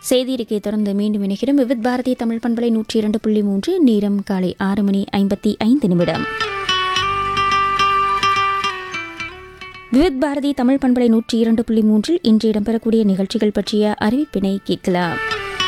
செய்தி இருக்கை தொடர்ந்து மீண்டும் இணைகிறோம் விவித் பாரதி தமிழ் பண்பலை நூற்றி இரண்டு புள்ளி மூன்று நேரம் காலை ஆறு மணி ஐம்பத்தி ஐந்து நிமிடம் விவித் பாரதி தமிழ் பண்பலை நூற்றி இரண்டு புள்ளி மூன்றில் இன்று இடம்பெறக்கூடிய நிகழ்ச்சிகள் பற்றிய அறிவிப்பினை கேட்கலாம்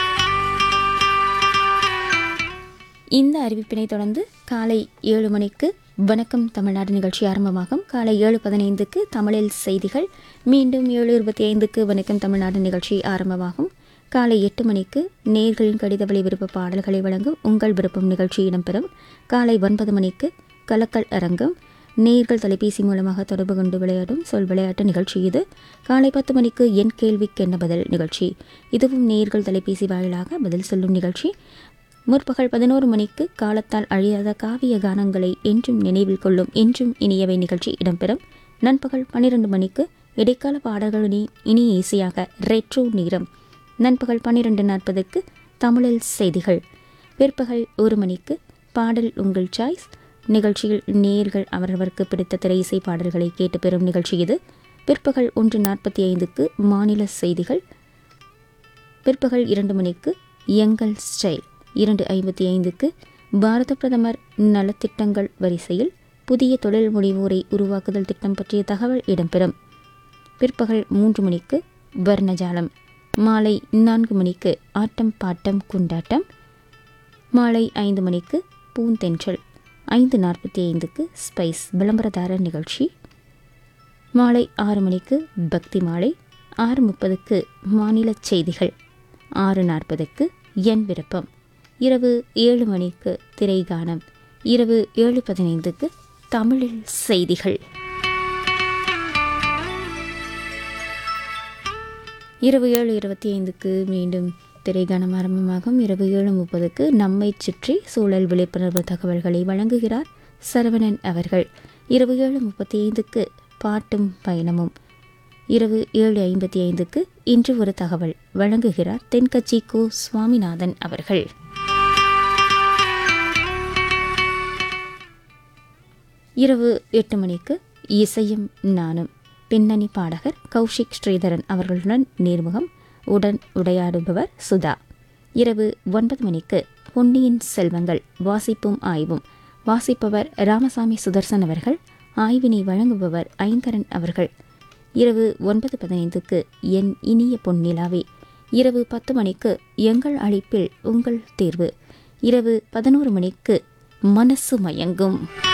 இந்த அறிவிப்பினை தொடர்ந்து காலை ஏழு மணிக்கு வணக்கம் தமிழ்நாடு நிகழ்ச்சி ஆரம்பமாகும் காலை ஏழு பதினைந்துக்கு தமிழில் செய்திகள் மீண்டும் ஏழு இருபத்தி ஐந்துக்கு வணக்கம் தமிழ்நாடு நிகழ்ச்சி ஆரம்பமாகும் காலை எட்டு மணிக்கு நேர்களின் கடிதவழி விருப்ப பாடல்களை வழங்கும் உங்கள் விருப்பம் நிகழ்ச்சி இடம்பெறும் காலை ஒன்பது மணிக்கு கலக்கல் அரங்கம் நேர்கள் தொலைபேசி மூலமாக தொடர்பு கொண்டு விளையாடும் சொல் விளையாட்டு நிகழ்ச்சி இது காலை பத்து மணிக்கு என் கேள்விக்கு என்ன பதில் நிகழ்ச்சி இதுவும் நேர்கள் தொலைபேசி வாயிலாக பதில் சொல்லும் நிகழ்ச்சி முற்பகல் பதினோரு மணிக்கு காலத்தால் அழியாத காவிய கானங்களை என்றும் நினைவில் கொள்ளும் என்றும் இனியவை நிகழ்ச்சி இடம்பெறும் நண்பகல் பன்னிரண்டு மணிக்கு இடைக்கால பாடல்களின் இனிய இசையாக ரெட்ரோ நேரம் நண்பகல் பன்னிரண்டு நாற்பதுக்கு தமிழில் செய்திகள் பிற்பகல் ஒரு மணிக்கு பாடல் உங்கள் சாய்ஸ் நிகழ்ச்சியில் நேர்கள் அவரவருக்கு பிடித்த திரை இசை பாடல்களை கேட்டு பெறும் நிகழ்ச்சி இது பிற்பகல் ஒன்று நாற்பத்தி ஐந்துக்கு மாநில செய்திகள் பிற்பகல் இரண்டு மணிக்கு எங்கள் ஸ்டைல் இரண்டு ஐம்பத்தி ஐந்துக்கு பாரத பிரதமர் நலத்திட்டங்கள் வரிசையில் புதிய தொழில் முனைவோரை உருவாக்குதல் திட்டம் பற்றிய தகவல் இடம்பெறும் பிற்பகல் மூன்று மணிக்கு வர்ணஜாலம் மாலை நான்கு மணிக்கு ஆட்டம் பாட்டம் குண்டாட்டம் மாலை ஐந்து மணிக்கு பூந்தென்றல் ஐந்து நாற்பத்தி ஐந்துக்கு ஸ்பைஸ் விளம்பரதார நிகழ்ச்சி மாலை ஆறு மணிக்கு பக்தி மாலை ஆறு முப்பதுக்கு மாநில செய்திகள் ஆறு நாற்பதுக்கு என் விருப்பம் இரவு ஏழு மணிக்கு திரைகானம் இரவு ஏழு பதினைந்துக்கு தமிழில் செய்திகள் இரவு ஏழு இருபத்தி ஐந்துக்கு மீண்டும் திரைகானம் ஆரம்பமாகும் இரவு ஏழு முப்பதுக்கு நம்மை சுற்றி சூழல் விழிப்புணர்வு தகவல்களை வழங்குகிறார் சரவணன் அவர்கள் இரவு ஏழு முப்பத்தி ஐந்துக்கு பாட்டும் பயணமும் இரவு ஏழு ஐம்பத்தி ஐந்துக்கு இன்று ஒரு தகவல் வழங்குகிறார் தென்கட்சி கோ சுவாமிநாதன் அவர்கள் இரவு எட்டு மணிக்கு இசையும் நானும் பின்னணி பாடகர் கௌஷிக் ஸ்ரீதரன் அவர்களுடன் நேர்முகம் உடன் உரையாடுபவர் சுதா இரவு ஒன்பது மணிக்கு பொன்னியின் செல்வங்கள் வாசிப்பும் ஆய்வும் வாசிப்பவர் ராமசாமி சுதர்சன் அவர்கள் ஆய்வினை வழங்குபவர் ஐங்கரன் அவர்கள் இரவு ஒன்பது பதினைந்துக்கு என் இனிய பொன்னிலாவே இரவு பத்து மணிக்கு எங்கள் அழைப்பில் உங்கள் தேர்வு இரவு பதினோரு மணிக்கு மனசு மயங்கும்